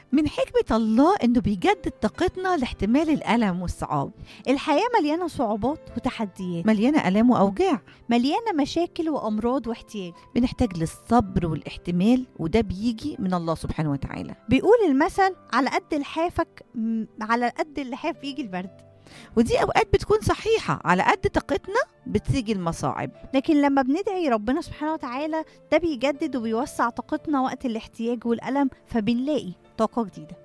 من حكمة الله إنه بيجدد طاقتنا لاحتمال الألم والصعاب الحياة مليانة صعوبات وتحديات مليانة ألام وأوجاع مليانة مشاكل وأمراض واحتياج بنحتاج للصبر والاحتمال وده بيجي من الله سبحانه وتعالى بيقول المثل على قد لحافك م- على قد اللحاف يجي البرد ودي أوقات بتكون صحيحة على قد طاقتنا بتيجي المصاعب لكن لما بندعي ربنا سبحانه وتعالى ده بيجدد وبيوسع طاقتنا وقت الاحتياج والألم فبنلاقي طاقة جديدة